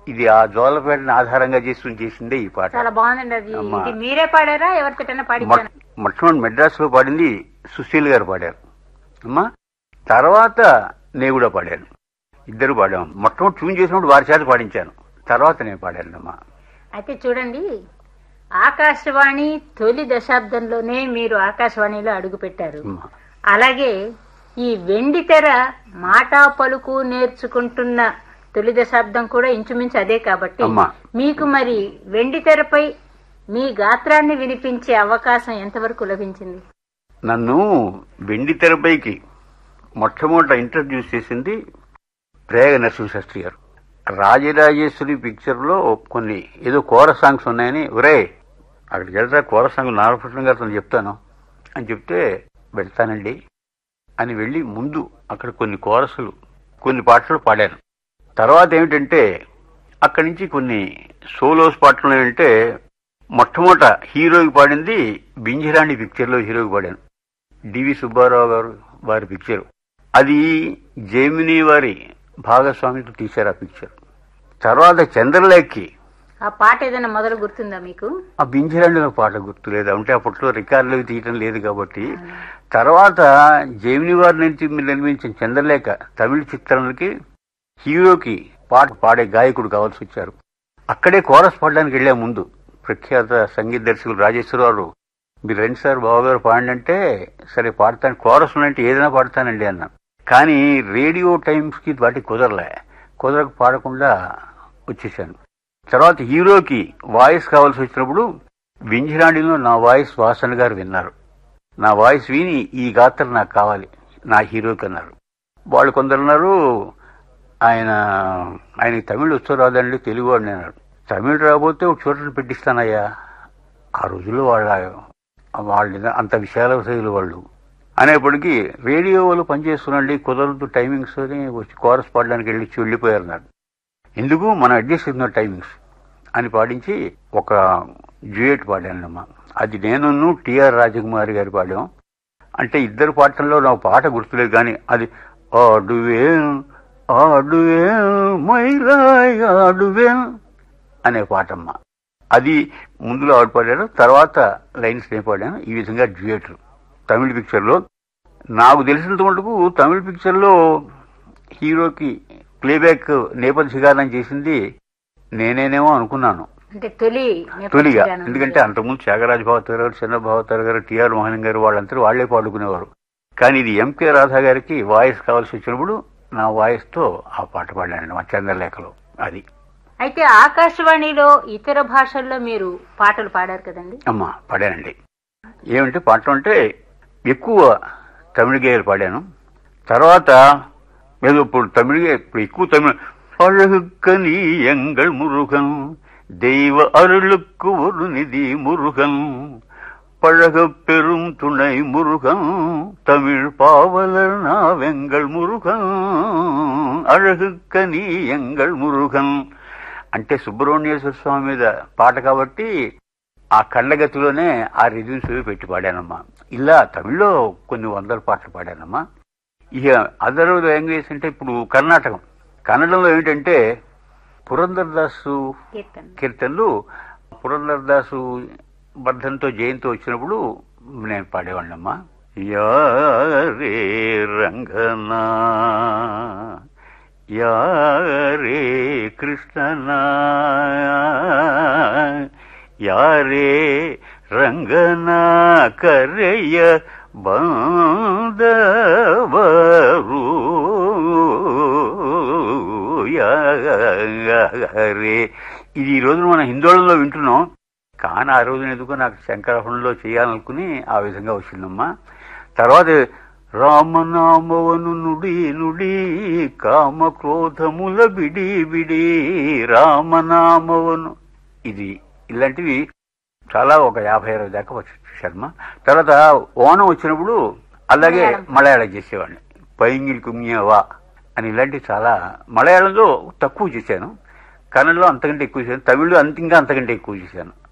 ఇది ఆ జోలపేటని ఆధారంగా చేసుకుని చేసిందే ఈ పాట చాలా బాగుందండి అది అమ్మా. ఇది మీరే పాడారా ఎవరితోటైనా పాడించారా మొట్ట- మొట్టమొదటి మెడ్రాస్ లో పాడింది సుశీల్ గారు పాడారు అమ్మా తర్వాత నేను కూడా పాడాను ఇద్దరు పాడాం మొట్టమొదటి ట్యూన్ చేసినప్పుడు వారి చేత పాడించాను తర్వాత నేను పాడాను అమ్మా అయితే చూడండి ఆకాశవాణి తొలి దశాబ్దంలోనే మీరు ఆకాశవాణిలో అడుగు పెట్టారు అమ్మా. అలాగే ఈ వెండి తెర మాటా పలుకు నేర్చుకుంటున్న తొలి దశాబ్దం కూడా ఇంచుమించు అదే కాబట్టి అమ్మా. మీకు మరి వెండి తెరపై మీ గాత్రాన్ని వినిపించే అవకాశం ఎంతవరకు లభించింది నన్ను వెండి తెరపైకి మొట్టమొదట ఇంట్రడ్యూస్ చేసింది ప్రేగ నరసింహశాస్త్రి గారు రాజరాజేశ్వరి పిక్చర్ లో కొన్ని ఏదో కోర సాంగ్స్ ఉన్నాయని ఒరే అక్కడికి వెళ్తా కోర సాంగ్ నాగభూషణం గారితో చెప్తాను అని చెప్తే వెళ్తానండి అని వెళ్ళి ముందు అక్కడ కొన్ని కోరసులు కొన్ని పాటలు పాడాను తర్వాత ఏమిటంటే అక్కడి నుంచి కొన్ని సోలోస్ పాటలు ఏమిటంటే మొట్టమొదట హీరోకి పాడింది బింజిరాణి పిక్చర్ లో హీరోకి పాడాను డివి సుబ్బారావు గారు వారి పిక్చర్ అది జేమిని వారి భాగస్వామితో తీశారు ఆ పిక్చర్ తర్వాత చంద్రలేఖకి ఆ పాట ఏదైనా మొదలు గుర్తుందా మీకు ఆ బింజిరాండిలో పాట గుర్తులేదు అంటే అప్పట్లో రికార్డులు తీయటం లేదు కాబట్టి తర్వాత జేమిని వారి నుంచి నిర్మించిన చంద్రలేఖ తమిళ చిత్రానికి హీరోకి పాట పాడే గాయకుడు కావాల్సి వచ్చారు అక్కడే కోరస్ పాడడానికి వెళ్లే ముందు ప్రఖ్యాత సంగీత దర్శకులు రాజేశ్వరరావు మీరు రండి సార్ బావగారు పాడండి అంటే సరే పాడతాను కోరస్ అంటే ఏదైనా పాడతానండి అన్నా కానీ రేడియో టైమ్స్ కి వాటికి కుదరలే కుదరక పాడకుండా వచ్చేసాను తర్వాత హీరోకి వాయిస్ కావాల్సి వచ్చినప్పుడు వింజిరాణిలో నా వాయిస్ వాసన గారు విన్నారు నా వాయిస్ విని ఈ గాత్రం నాకు కావాలి నా హీరోకి అన్నారు వాళ్ళు కొందరు అన్నారు ఆయన ఆయనకి తమిళ్ వచ్చో రాదండి తెలుగు వాడిని అన్నాడు తమిళ్ రాబోతే ఒక చోటను పెట్టిస్తానయ్యా ఆ రోజుల్లో వాళ్ళ వాళ్ళ అంత విశాల శైలి వాళ్ళు అనేప్పటికీ రేడియో వాళ్ళు పనిచేస్తున్నాండి కుదరదు టైమింగ్స్ అని వచ్చి కోరస్ పాడడానికి వెళ్ళి వెళ్ళిపోయారు నాకు ఎందుకు మనం అడ్జస్ట్ చేసిన టైమింగ్స్ అని పాడించి ఒక డ్యూయట్ పాడానమ్మా అది నేను టిఆర్ రాజకుమారి గారు పాడాం అంటే ఇద్దరు పాటల్లో నాకు పాట గుర్తులేదు కానీ అది ఆడువే ఆడువే మైరాయ్ ఆడువే అనే పాటమ్మ అది ముందులో ఆవిడ పాడారు తర్వాత లైన్స్ నేను పాడాను ఈ విధంగా డ్యూయట్ తమిళ పిక్చర్లో నాకు తెలిసినంత మటుకు తమిళ పిక్చర్లో హీరోకి ప్లేబ్యాక్ నేపథ్య గానం చేసింది నేనేనేమో అనుకున్నాను అంటే తొలి నేపథ్య తొలిగా గానం. ఎందుకంటే అంతకుముందు త్యాగరాజ భావతర్ గారు చిన్న భావతర్ గారు టిఆర్ మోహన్ గారు వాళ్ళందరూ వాళ్లే పాడుకునేవారు కానీ ఇది ఎంకే రాధా గారికి వాయిస్ కావాల్సి వచ్చినప్పుడు నా వాయిస్ తో ఆ పాట పాడాను మా చంద్రలేఖలో అది అయితే ఆకాశవాణిలో ఇతర భాషల్లో మీరు పాటలు పాడారు కదండి అమ్మా పాడానండి ఏమంటే పాటలు అంటే ఎక్కువ తమిళ గేయాలు పాడాను తర్వాత ఏదో ఇప్పుడు తమిళ గే- ఇప్పుడు ఎక్కువ తమిళ அழகுக்கனி எங்கள் முருகன் தெய்வ அருளுக்கு ஒரு நிதி முருகன் பழகப் பெரும் துணை முருகன் தமிழ் பாவலர் நாவெங்கள் முருகன் అழகுக்கని ఎంగళ్ మురుగన్ అంటే సుబ్రహ్మణ్యేశ్వర స్వామి మీద పాట కాబట్టి ఆ కళ్ళగతిలోనే ఆ రిజిమ్స్ పెట్టి పాడానమ్మా ఇలా తమిళ్లో కొన్ని వందల పాటలు పాడానమ్మా ఇక అదర్ లాంగ్వేజ్ అంటే ఇప్పుడు కర్ణాటకం కన్నడంలో ఏంటంటే పురందర్దాసు కీర్తన కీర్తనలు పురందర్దాసు బర్ధంతో జయంతి వచ్చినప్పుడు నేను పాడేవాడినమ్మా యారే రంగనా యారే కృష్ణనా యారే రంగనా కరయ్య బందవరు యారే ఇది ఈ రోజున మనం హిందోళంలో వింటున్నాం కానీ ఆ రోజున ఎందుకో నాకు శంకరహుణంలో చేయాలనుకుని ఆ విధంగా వచ్చిందమ్మా తర్వాత రామనామవను నుడి నుడి కామ క్రోధముల బిడి బిడి రామనామవను ఇది ఇలాంటివి చాలా ఒక యాభై అరవై దాకా వచ్చి శర్మ తర్వాత ఓణం వచ్చినప్పుడు అలాగే మలయాళం. మలయాళం చేసేవాడిని పైంగిల్ కుమ్యవా అని ఇలాంటివి చాలా మలయాళంలో తక్కువ చేశాను కన్నడలో అంతకంటే ఎక్కువ చేశాను తమిళ్లో అంత ఇంకా అంతకంటే ఎక్కువ చేశాను